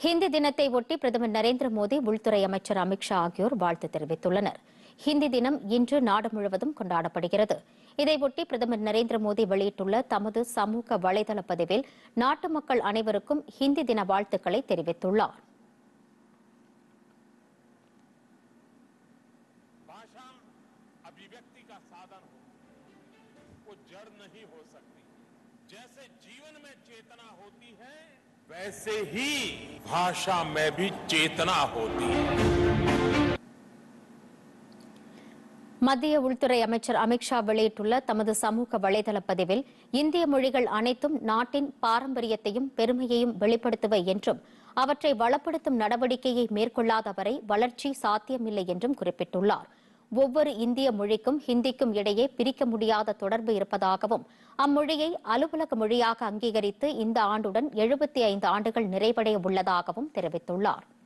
ஹிந்தி தினத்தை ஒட்டி பிரதமர் நரேந்திர மோடி உள்துறை அமைச்சர் அமித்ஷா ஆகியோர் வாழ்த்து தெரிவித்துள்ளனர் ஹிந்தி தினம் இன்று நாடு முழுவதும் கொண்டாடப்படுகிறது இதையொட்டி பிரதமர் நரேந்திர மோடி வெளியிட்டுள்ள தமது சமூக வலைதள பதிவில் நாட்டு மக்கள் அனைவருக்கும் ஹிந்தி தின வாழ்த்துக்களை தெரிவித்துள்ளார் भाषा अभिव्यक्ति का साधन हो वो जड़ नहीं हो सकती जैसे जीवन में चेतना होती है वैसे ही भाषा में भी चेतना होती है மத்திய உள்துறை அமைச்சர் அமித்ஷா வெளியிட்டுள்ள தமது சமூக வலைதள பதிவில் இந்திய மொழிகள் அனைத்தும் நாட்டின் பாரம்பரியத்தையும் பெருமையையும் வெளிப்படுத்துவை என்றும் அவற்றை வளப்படுத்தும் நடவடிக்கையை மேற்கொள்ளாத வரை வளர்ச்சி சாத்தியமில்லை என்றும் குறிப்பிட்டுள்ளார் ஒவ்வொரு இந்திய மொழிக்கும் ஹிந்திக்கும் இடையே பிரிக்க முடியாத தொடர்பு இருப்பதாகவும் அம்மொழியை அலுவலக மொழியாக அங்கீகரித்து இந்த ஆண்டுடன் எழுபத்தி ஐந்து ஆண்டுகள் நிறைவடைய உள்ளதாகவும் தெரிவித்துள்ளார்